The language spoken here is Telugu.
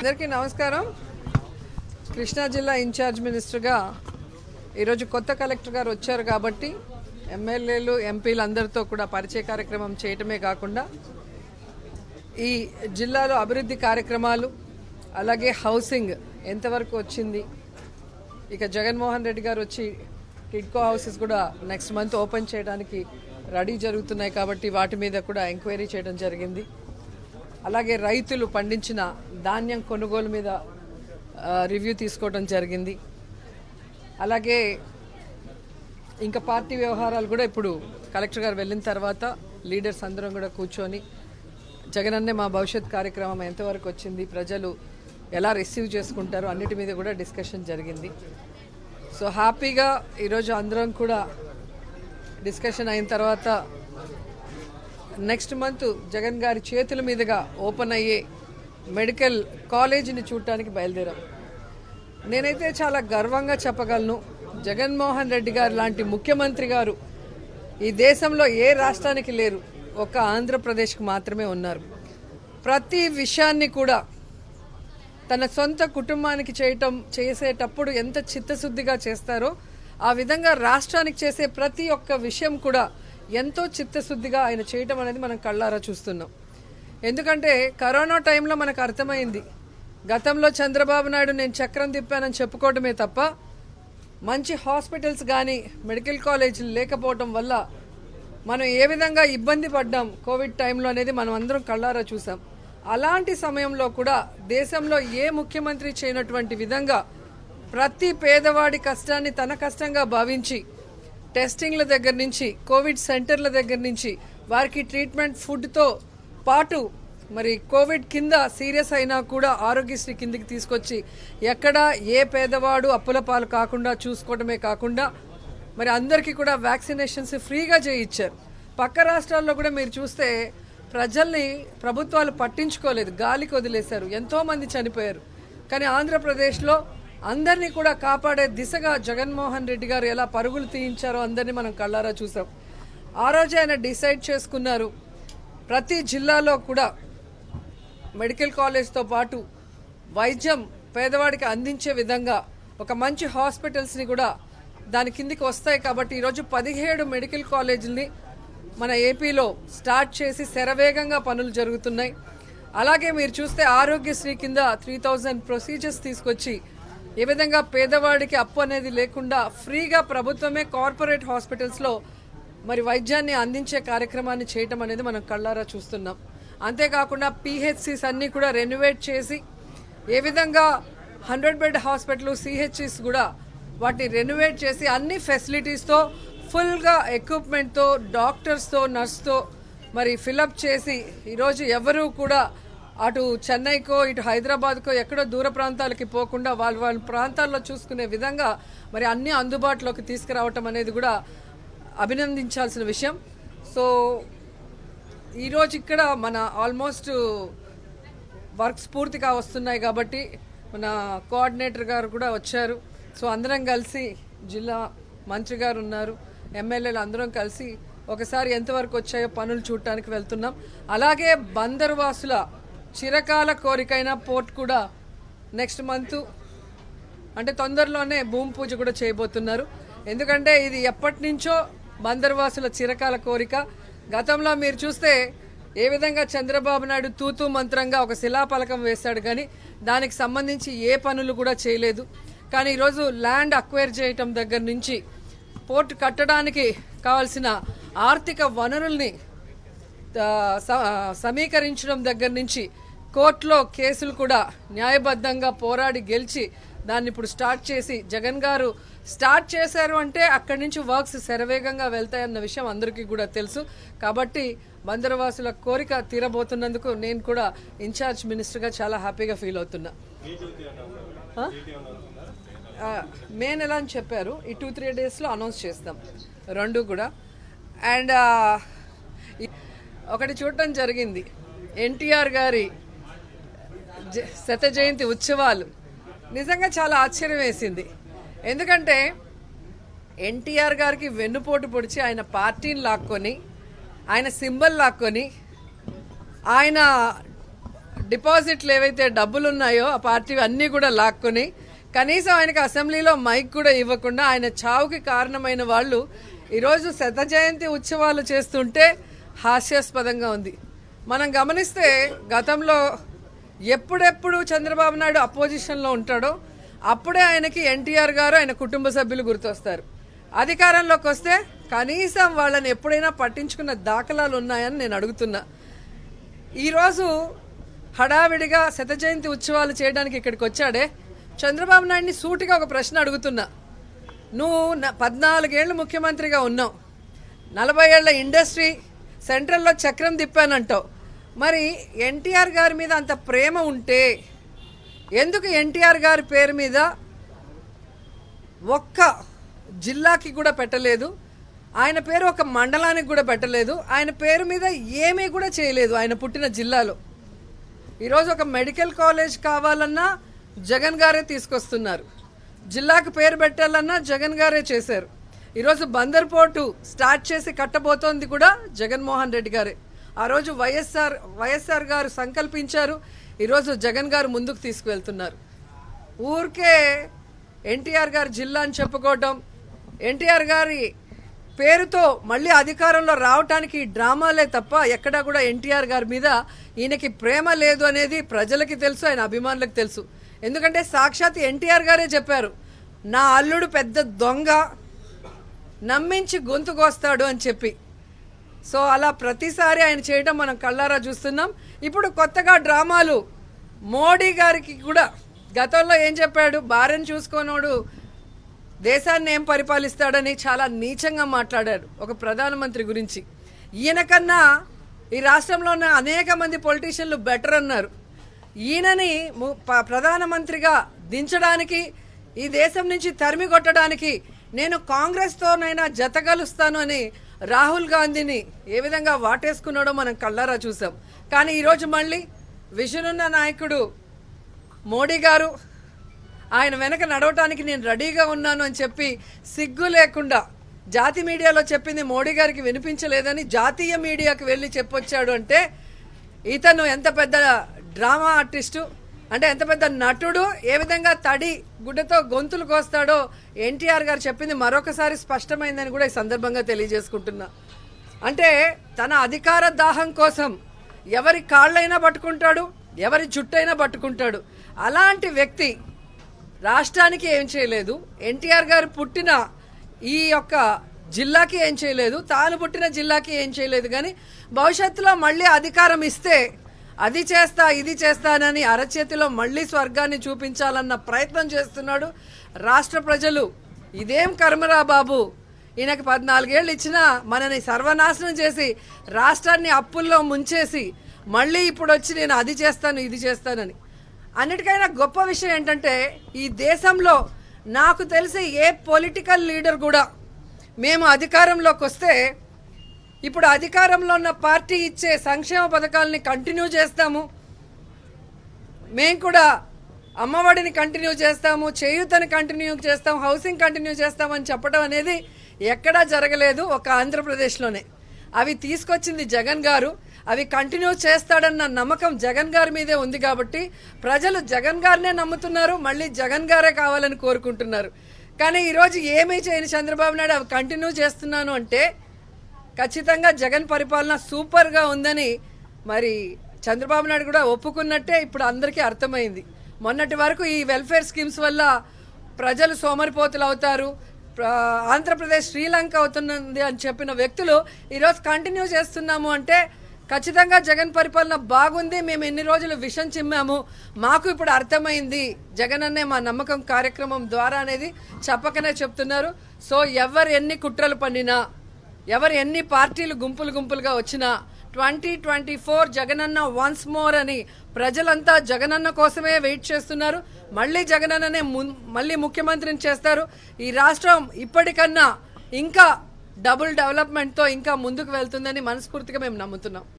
అందరికీ నమస్కారం కృష్ణా జిల్లా ఇన్ఛార్జ్ మినిస్టర్గా ఈరోజు కొత్త కలెక్టర్ గారు వచ్చారు కాబట్టి ఎమ్మెల్యేలు ఎంపీలు అందరితో కూడా పరిచయ కార్యక్రమం చేయటమే కాకుండా ఈ జిల్లాలో అభివృద్ధి కార్యక్రమాలు అలాగే హౌసింగ్ ఎంతవరకు వచ్చింది ఇక జగన్మోహన్ రెడ్డి గారు వచ్చి కిడ్కో హౌసెస్ కూడా నెక్స్ట్ మంత్ ఓపెన్ చేయడానికి రెడీ జరుగుతున్నాయి కాబట్టి వాటి మీద కూడా ఎంక్వైరీ చేయడం జరిగింది అలాగే రైతులు పండించిన ధాన్యం కొనుగోలు మీద ఆ, రివ్యూ తీసుకోవడం జరిగింది అలాగే ఇంకా పార్టీ వ్యవహారాలు కూడా ఇప్పుడు కలెక్టర్ గారు వెళ్ళిన తర్వాత లీడర్స్ అందరం కూడా కూర్చొని జగనన్నే మా భవిష్యత్ కార్యక్రమం ఎంతవరకు వచ్చింది ప్రజలు ఎలా రిసీవ్ చేసుకుంటారు అన్నిటి మీద కూడా డిస్కషన్ జరిగింది సో హ్యాపీగా ఈరోజు అందరం కూడా డిస్కషన్ అయిన తర్వాత నెక్స్ట్ మంత్ జగన్ గారి చేతుల మీదుగా ఓపెన్ అయ్యే మెడికల్ కాలేజీని చూడటానికి బయలుదేరాం నేనైతే చాలా గర్వంగా చెప్పగలను జగన్మోహన్ రెడ్డి గారు లాంటి ముఖ్యమంత్రి గారు ఈ దేశంలో ఏ రాష్ట్రానికి లేరు ఒక ఆంధ్రప్రదేశ్కి మాత్రమే ఉన్నారు ప్రతి విషయాన్ని కూడా తన సొంత కుటుంబానికి చేయటం చేసేటప్పుడు ఎంత చిత్తశుద్ధిగా చేస్తారో ఆ విధంగా రాష్ట్రానికి చేసే ప్రతి ఒక్క విషయం కూడా ఎంతో చిత్తశుద్ధిగా ఆయన చేయటం అనేది మనం కళ్ళారా చూస్తున్నాం ఎందుకంటే కరోనా టైంలో మనకు అర్థమైంది గతంలో చంద్రబాబు నాయుడు నేను చక్రం తిప్పానని చెప్పుకోవటమే తప్ప మంచి హాస్పిటల్స్ కానీ మెడికల్ కాలేజీలు లేకపోవటం వల్ల మనం ఏ విధంగా ఇబ్బంది పడ్డాం కోవిడ్ టైంలో అనేది మనం అందరం కళ్ళారా చూసాం అలాంటి సమయంలో కూడా దేశంలో ఏ ముఖ్యమంత్రి చేయనటువంటి విధంగా ప్రతి పేదవాడి కష్టాన్ని తన కష్టంగా భావించి టెస్టింగ్ల దగ్గర నుంచి కోవిడ్ సెంటర్ల దగ్గర నుంచి వారికి ట్రీట్మెంట్ ఫుడ్తో పాటు మరి కోవిడ్ కింద సీరియస్ అయినా కూడా ఆరోగ్యశ్రీ కిందికి తీసుకొచ్చి ఎక్కడ ఏ పేదవాడు అప్పుల పాలు కాకుండా చూసుకోవడమే కాకుండా మరి అందరికీ కూడా వ్యాక్సినేషన్స్ ఫ్రీగా చేయించారు పక్క రాష్ట్రాల్లో కూడా మీరు చూస్తే ప్రజల్ని ప్రభుత్వాలు పట్టించుకోలేదు గాలికి వదిలేశారు ఎంతో మంది చనిపోయారు కానీ ఆంధ్రప్రదేశ్లో అందరినీ కూడా కాపాడే దిశగా జగన్మోహన్ రెడ్డి గారు ఎలా పరుగులు తీయించారో అందరినీ మనం కళ్ళారా చూసాం ఆ రోజే ఆయన డిసైడ్ చేసుకున్నారు ప్రతి జిల్లాలో కూడా మెడికల్ కాలేజ్తో పాటు వైద్యం పేదవాడికి అందించే విధంగా ఒక మంచి హాస్పిటల్స్ని కూడా దాని కిందికి వస్తాయి కాబట్టి ఈరోజు పదిహేడు మెడికల్ కాలేజీలని మన ఏపీలో స్టార్ట్ చేసి శరవేగంగా పనులు జరుగుతున్నాయి అలాగే మీరు చూస్తే ఆరోగ్యశ్రీ కింద త్రీ థౌజండ్ ప్రొసీజర్స్ తీసుకొచ్చి ఏ విధంగా పేదవాడికి అప్పు అనేది లేకుండా ఫ్రీగా ప్రభుత్వమే కార్పొరేట్ హాస్పిటల్స్లో మరి వైద్యాన్ని అందించే కార్యక్రమాన్ని చేయటం అనేది మనం కళ్ళారా చూస్తున్నాం అంతేకాకుండా పిహెచ్సిస్ అన్నీ కూడా రెనోవేట్ చేసి ఏ విధంగా హండ్రెడ్ బెడ్ హాస్పిటల్ సిహెచ్సిస్ కూడా వాటిని రెనోవేట్ చేసి అన్ని ఫెసిలిటీస్తో ఫుల్గా ఎక్విప్మెంట్తో డాక్టర్స్తో నర్స్తో మరి ఫిలప్ చేసి ఈరోజు ఎవరు కూడా అటు చెన్నైకో ఇటు హైదరాబాద్కో ఎక్కడో దూర ప్రాంతాలకి పోకుండా వాళ్ళ వాళ్ళ ప్రాంతాల్లో చూసుకునే విధంగా మరి అన్ని అందుబాటులోకి తీసుకురావటం అనేది కూడా అభినందించాల్సిన విషయం సో ఈరోజు ఇక్కడ మన ఆల్మోస్ట్ వర్క్స్ పూర్తిగా వస్తున్నాయి కాబట్టి మన కోఆర్డినేటర్ గారు కూడా వచ్చారు సో అందరం కలిసి జిల్లా మంత్రి గారు ఉన్నారు ఎమ్మెల్యేలు అందరం కలిసి ఒకసారి ఎంతవరకు వచ్చాయో పనులు చూడటానికి వెళ్తున్నాం అలాగే బందర్వాసుల చిరకాల కోరికైన పోర్ట్ కూడా నెక్స్ట్ మంత్ అంటే తొందరలోనే భూమి పూజ కూడా చేయబోతున్నారు ఎందుకంటే ఇది ఎప్పటి నుంచో బందర్వాసుల చిరకాల కోరిక గతంలో మీరు చూస్తే ఏ విధంగా చంద్రబాబు నాయుడు తూతూ మంత్రంగా ఒక శిలాపలకం వేశాడు కానీ దానికి సంబంధించి ఏ పనులు కూడా చేయలేదు కానీ ఈరోజు ల్యాండ్ అక్వైర్ చేయటం దగ్గర నుంచి పోర్ట్ కట్టడానికి కావాల్సిన ఆర్థిక వనరుల్ని ఆ, స- సమీకరించడం దగ్గర నుంచి కోర్టులో కేసులు కూడా న్యాయబద్ధంగా పోరాడి గెలిచి దాన్ని ఇప్పుడు స్టార్ట్ చేసి జగన్ గారు స్టార్ట్ చేశారు అంటే అక్కడి నుంచి వర్క్స్ శరవేగంగా వెళ్తాయన్న విషయం అందరికీ కూడా తెలుసు కాబట్టి బందరవాసుల కోరిక తీరబోతున్నందుకు నేను కూడా ఇన్ఛార్జ్ మినిస్టర్గా చాలా హ్యాపీగా ఫీల్ అవుతున్నా ఆ? ఆ, మే నెల అని చెప్పారు ఈ టూ త్రీ డేస్లో అనౌన్స్ చేస్తాం రెండు కూడా అండ్ ఒకటి చూడటం జరిగింది ఎన్టీఆర్ గారి జ- శత జయంతి ఉత్సవాలు నిజంగా చాలా ఆశ్చర్యం వేసింది ఎందుకంటే ఎన్టీఆర్ గారికి వెన్నుపోటు పొడిచి ఆయన పార్టీని లాక్కొని ఆయన సింబల్ లాక్కొని ఆయన డిపాజిట్లు ఏవైతే డబ్బులు ఉన్నాయో ఆ పార్టీ అన్నీ కూడా లాక్కుని కనీసం ఆయనకి అసెంబ్లీలో మైక్ కూడా ఇవ్వకుండా ఆయన చావుకి కారణమైన వాళ్ళు ఈరోజు శత జయంతి ఉత్సవాలు చేస్తుంటే హాస్యాస్పదంగా ఉంది మనం గమనిస్తే గతంలో ఎప్పుడెప్పుడు చంద్రబాబు నాయుడు అపోజిషన్లో ఉంటాడో అప్పుడే ఆయనకి ఎన్టీఆర్ గారు ఆయన కుటుంబ సభ్యులు గుర్తొస్తారు అధికారంలోకి వస్తే కనీసం వాళ్ళని ఎప్పుడైనా పట్టించుకున్న దాఖలాలు ఉన్నాయని నేను అడుగుతున్నా ఈరోజు హడావిడిగా శత జయంతి ఉత్సవాలు చేయడానికి ఇక్కడికి వచ్చాడే చంద్రబాబు నాయుడిని సూటిగా ఒక ప్రశ్న అడుగుతున్నా నువ్వు న- పద్నాలుగేళ్లు ముఖ్యమంత్రిగా ఉన్నావు నలభై ఏళ్ల ఇండస్ట్రీ సెంట్రల్లో చక్రం తిప్పానంటావు మరి ఎన్టీఆర్ గారి మీద అంత ప్రేమ ఉంటే ఎందుకు ఎన్టీఆర్ గారి పేరు మీద ఒక్క జిల్లాకి కూడా పెట్టలేదు ఆయన పేరు ఒక మండలానికి కూడా పెట్టలేదు ఆయన పేరు మీద ఏమీ కూడా చేయలేదు ఆయన పుట్టిన జిల్లాలో ఈరోజు ఒక మెడికల్ కాలేజ్ కావాలన్నా జగన్ గారే తీసుకొస్తున్నారు జిల్లాకు పేరు పెట్టాలన్నా జగన్ గారే చేశారు ఈరోజు బందర్ పోర్టు స్టార్ట్ చేసి కట్టబోతోంది కూడా జగన్మోహన్ రెడ్డి గారే ఆ రోజు వైఎస్ఆర్ వైఎస్ఆర్ గారు సంకల్పించారు ఈరోజు జగన్ గారు ముందుకు తీసుకువెళ్తున్నారు ఊరికే ఎన్టీఆర్ గారి జిల్లా అని చెప్పుకోవటం ఎన్టీఆర్ గారి పేరుతో మళ్ళీ అధికారంలో రావటానికి ఈ డ్రామాలే తప్ప ఎక్కడా కూడా ఎన్టీఆర్ గారి మీద ఈయనకి ప్రేమ లేదు అనేది ప్రజలకి తెలుసు ఆయన అభిమానులకు తెలుసు ఎందుకంటే సాక్షాత్ ఎన్టీఆర్ గారే చెప్పారు నా అల్లుడు పెద్ద దొంగ నమ్మించి గొంతు కోస్తాడు అని చెప్పి సో అలా ప్రతిసారి ఆయన చేయడం మనం కళ్ళారా చూస్తున్నాం ఇప్పుడు కొత్తగా డ్రామాలు మోడీ గారికి కూడా గతంలో ఏం చెప్పాడు భార్యను చూసుకోనోడు దేశాన్ని ఏం పరిపాలిస్తాడని చాలా నీచంగా మాట్లాడాడు ఒక ప్రధానమంత్రి గురించి ఈయన కన్నా ఈ రాష్ట్రంలో ఉన్న అనేక మంది పొలిటీషియన్లు బెటర్ అన్నారు ఈయనని ము- ప- ప్రధానమంత్రిగా దించడానికి ఈ దేశం నుంచి తరిమి కొట్టడానికి నేను కాంగ్రెస్తోనైనా జతగలుస్తాను అని రాహుల్ గాంధీని ఏ విధంగా వాటేసుకున్నాడో మనం కళ్ళారా చూసాం కానీ ఈరోజు మళ్ళీ విషనున్న నాయకుడు మోడీ గారు ఆయన వెనక నడవటానికి నేను రెడీగా ఉన్నాను అని చెప్పి సిగ్గు లేకుండా జాతి మీడియాలో చెప్పింది మోడీ గారికి వినిపించలేదని జాతీయ మీడియాకి వెళ్ళి చెప్పొచ్చాడు అంటే ఇతను ఎంత పెద్ద డ్రామా ఆర్టిస్టు అంటే ఎంత పెద్ద నటుడు ఏ విధంగా తడి గుడ్డతో గొంతులు కోస్తాడో ఎన్టీఆర్ గారు చెప్పింది మరొకసారి స్పష్టమైందని కూడా ఈ సందర్భంగా తెలియజేసుకుంటున్నా అంటే తన అధికార దాహం కోసం ఎవరి కాళ్ళైనా పట్టుకుంటాడు ఎవరి జుట్టైనా పట్టుకుంటాడు అలాంటి వ్యక్తి రాష్ట్రానికి ఏం చేయలేదు ఎన్టీఆర్ గారు పుట్టిన ఈ యొక్క జిల్లాకి ఏం చేయలేదు తాను పుట్టిన జిల్లాకి ఏం చేయలేదు కానీ భవిష్యత్తులో మళ్ళీ అధికారం ఇస్తే అది చేస్తా ఇది చేస్తానని అరచేతిలో మళ్ళీ స్వర్గాన్ని చూపించాలన్న ప్రయత్నం చేస్తున్నాడు రాష్ట్ర ప్రజలు ఇదేం కర్మరా బాబు ఈయనకి పద్నాలుగేళ్ళు ఇచ్చినా మనని సర్వనాశనం చేసి రాష్ట్రాన్ని అప్పుల్లో ముంచేసి మళ్ళీ ఇప్పుడు వచ్చి నేను అది చేస్తాను ఇది చేస్తానని అన్నిటికైనా గొప్ప విషయం ఏంటంటే ఈ దేశంలో నాకు తెలిసి ఏ పొలిటికల్ లీడర్ కూడా మేము అధికారంలోకి వస్తే ఇప్పుడు అధికారంలో ఉన్న పార్టీ ఇచ్చే సంక్షేమ పథకాలని కంటిన్యూ చేస్తాము మేము కూడా అమ్మఒడిని కంటిన్యూ చేస్తాము చేయూతని కంటిన్యూ చేస్తాం హౌసింగ్ కంటిన్యూ చేస్తామని చెప్పడం అనేది ఎక్కడా జరగలేదు ఒక ఆంధ్రప్రదేశ్లోనే అవి తీసుకొచ్చింది జగన్ గారు అవి కంటిన్యూ చేస్తాడన్న నమ్మకం జగన్ గారి మీదే ఉంది కాబట్టి ప్రజలు జగన్ గారినే నమ్ముతున్నారు మళ్ళీ జగన్ గారే కావాలని కోరుకుంటున్నారు కానీ ఈరోజు ఏమీ చేయని చంద్రబాబు నాయుడు అవి కంటిన్యూ చేస్తున్నాను అంటే ఖచ్చితంగా జగన్ పరిపాలన సూపర్గా ఉందని మరి చంద్రబాబు నాయుడు కూడా ఒప్పుకున్నట్టే ఇప్పుడు అందరికీ అర్థమైంది మొన్నటి వరకు ఈ వెల్ఫేర్ స్కీమ్స్ వల్ల ప్రజలు సోమరిపోతులు అవుతారు ప్ర- ఆంధ్రప్రదేశ్ శ్రీలంక అవుతున్నది అని చెప్పిన వ్యక్తులు ఈరోజు కంటిన్యూ చేస్తున్నాము అంటే ఖచ్చితంగా జగన్ పరిపాలన బాగుంది మేము ఎన్ని రోజులు విషం చిమ్మాము మాకు ఇప్పుడు అర్థమైంది జగన్ అనే మా నమ్మకం కార్యక్రమం ద్వారా అనేది చెప్పకనే చెప్తున్నారు సో ఎవరు ఎన్ని కుట్రలు పన్నినా ఎవరు ఎన్ని పార్టీలు గుంపులు గుంపులుగా వచ్చినా twenty twenty four Jagananna once more అని ప్రజలంతా జగనన్న కోసమే వెయిట్ చేస్తున్నారు మళ్ళీ జగనన్ననే మున్- మళ్ళీ ముఖ్యమంత్రిని చేస్తారు ఈ రాష్ట్రం ఇప్పటికన్నా ఇంకా డబుల్ డెవలప్మెంట్తో ఇంకా ముందుకు వెళ్తుందని మనస్ఫూర్తిగా మేము నమ్ముతున్నాం